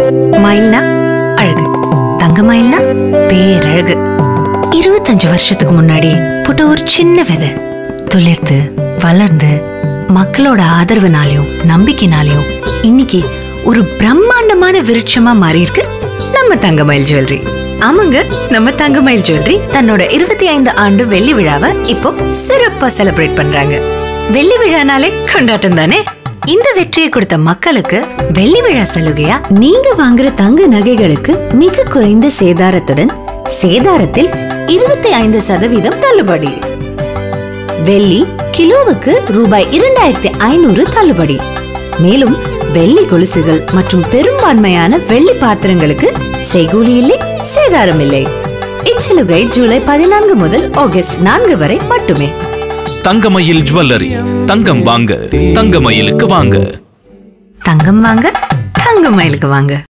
மயில்னா அழகு தங்க மயில்னா பேரழகு இருபத்தஞ்சு வருஷத்துக்கு முன்னாடி போட்ட ஒரு சின்ன விதை துளிர்த்து வளர்ந்து மக்களோட ஆதரவுனாலையும் நம்பிக்கைனாலையும் இன்னைக்கு ஒரு பிரம்மாண்டமான விருட்சமா மாறி இருக்கு நம்ம தங்கமயில் ஜுவல்லரி ஆமாங்க நம்ம தங்கமயில் ஜுவல்லரி தன்னோட இருபத்தி ஐந்து ஆண்டு வெள்ளி விழாவை இப்போ சிறப்பா செலிப்ரேட் பண்றாங்க வெள்ளி விழானாலே கொண்டாட்டம் தானே இந்த வெற்றியை கொடுத்த மக்களுக்கு வெள்ளி விழா சலுகையா நீங்க வாங்குற தங்க நகைகளுக்கு மிக குறைந்த சேதாரத்துடன் சேதாரத்தில் இருபத்தி ஐந்து சதவீதம் தள்ளுபடி வெள்ளி கிலோவுக்கு ரூபாய் இரண்டாயிரத்தி ஐநூறு தள்ளுபடி மேலும் வெள்ளி கொலுசுகள் மற்றும் பெரும்பான்மையான வெள்ளி பாத்திரங்களுக்கு செய்கூலி இல்லை சேதாரம் இல்லை இச்சலுகை ஜூலை பதினான்கு முதல் ஆகஸ்ட் நான்கு வரை மட்டுமே தங்கமயில் ஜுவல்லரி தங்கம் வாங்க தங்கமயிலுக்கு வாங்க தங்கம் வாங்க தங்க மயிலுக்கு வாங்க